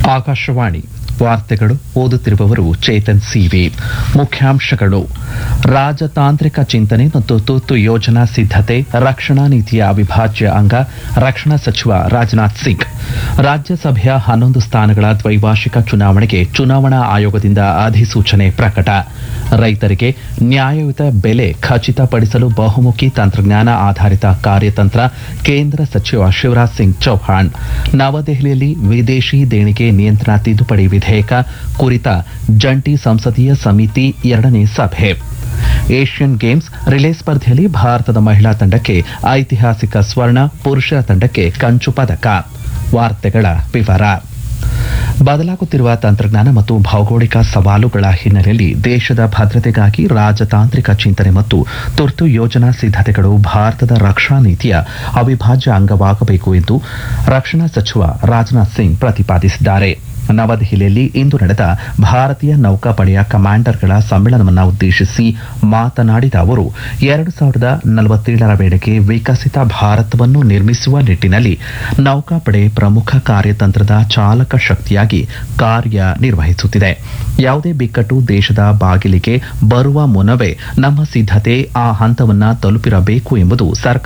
ಆಕಾಶವಾಣಿ ವಾರ್ತೆಗಳು ಓದುತ್ತಿರುವವರು ಚೇತನ್ ಸಿವಿ ಮುಖ್ಯಾಂಶಗಳು ರಾಜತಾಂತ್ರಿಕ ಚಿಂತನೆ ಮತ್ತು ತುರ್ತು ಯೋಜನಾ ಸಿದ್ಧತೆ ರಕ್ಷಣಾ ನೀತಿಯ ಅವಿಭಾಜ್ಯ ಅಂಗ ರಕ್ಷಣಾ ಸಚಿವ ರಾಜನಾಥ್ ಸಿಂಗ್ ರಾಜ್ಯಸಭೆಯ ಹನ್ನೊಂದು ಸ್ಥಾನಗಳ ದ್ವೈವಾರ್ಷಿಕ ಚುನಾವಣೆಗೆ ಚುನಾವಣಾ ಆಯೋಗದಿಂದ ಅಧಿಸೂಚನೆ ಪ್ರಕಟ ರೈತರಿಗೆ ನ್ಯಾಯಯುತ ಬೆಲೆ ಖಚಿತಪಡಿಸಲು ಬಹುಮುಖಿ ತಂತ್ರಜ್ಞಾನ ಆಧಾರಿತ ಕಾರ್ಯತಂತ್ರ ಕೇಂದ್ರ ಸಚಿವ ಶಿವರಾಜ್ ಸಿಂಗ್ ಚೌಹಾಣ್ ನವದೆಹಲಿಯಲ್ಲಿ ವಿದೇಶಿ ದೇಣಿಗೆ ನಿಯಂತ್ರಣ ತಿದ್ದುಪಡಿ ವಿಧೇಯಕ ಕುರಿತ ಜಂಟಿ ಸಂಸದೀಯ ಸಮಿತಿ ಎರಡನೇ ಸಭೆ ಏಷ್ಯನ್ ಗೇಮ್ಸ್ ರಿಲೇ ಸ್ಪರ್ಧೆಯಲ್ಲಿ ಭಾರತದ ಮಹಿಳಾ ತಂಡಕ್ಕೆ ಐತಿಹಾಸಿಕ ಸ್ವರ್ಣ ಪುರುಷರ ತಂಡಕ್ಕೆ ಕಂಚು ಪದಕ ವಾರ್ತೆಗಳ ವಿವರ ಬದಲಾಗುತ್ತಿರುವ ತಂತ್ರಜ್ಞಾನ ಮತ್ತು ಭೌಗೋಳಿಕ ಸವಾಲುಗಳ ಹಿನ್ನೆಲೆಯಲ್ಲಿ ದೇಶದ ಭದ್ರತೆಗಾಗಿ ರಾಜತಾಂತ್ರಿಕ ಚಿಂತನೆ ಮತ್ತು ತುರ್ತು ಯೋಜನಾ ಸಿದ್ಧತೆಗಳು ಭಾರತದ ರಕ್ಷಣಾ ನೀತಿಯ ಅವಿಭಾಜ್ಯ ಅಂಗವಾಗಬೇಕು ಎಂದು ರಕ್ಷಣಾ ಸಚಿವ ರಾಜನಾಥ್ ಸಿಂಗ್ ಪ್ರತಿಪಾದಿಸಿದ್ದಾರೆ ನವದೆಹಲಿಯಲ್ಲಿ ಇಂದು ನಡೆದ ಭಾರತೀಯ ನೌಕಾಪಡೆಯ ಕಮಾಂಡರ್ಗಳ ಸಮ್ಮೇಳನವನ್ನು ಉದ್ದೇಶಿಸಿ ಮಾತನಾಡಿದ ಅವರು ಎರಡು ಸಾವಿರದ ನಲವತ್ತೇಳರ ವೇಳೆಗೆ ವಿಕಸಿತ ಭಾರತವನ್ನು ನಿರ್ಮಿಸುವ ನಿಟ್ಟಿನಲ್ಲಿ ನೌಕಾಪಡೆ ಪ್ರಮುಖ ಕಾರ್ಯತಂತ್ರದ ಚಾಲಕ ಶಕ್ತಿಯಾಗಿ ಕಾರ್ಯನಿರ್ವಹಿಸುತ್ತಿದೆ ಯಾವುದೇ ಬಿಕ್ಕಟ್ಟು ದೇಶದ ಬಾಗಿಲಿಗೆ ಬರುವ ಮುನ್ನವೇ ನಮ್ಮ ಸಿದ್ಧತೆ ಆ ಹಂತವನ್ನ ತಲುಪಿರಬೇಕು ಎಂಬುದು ಸರ್ಕಾರ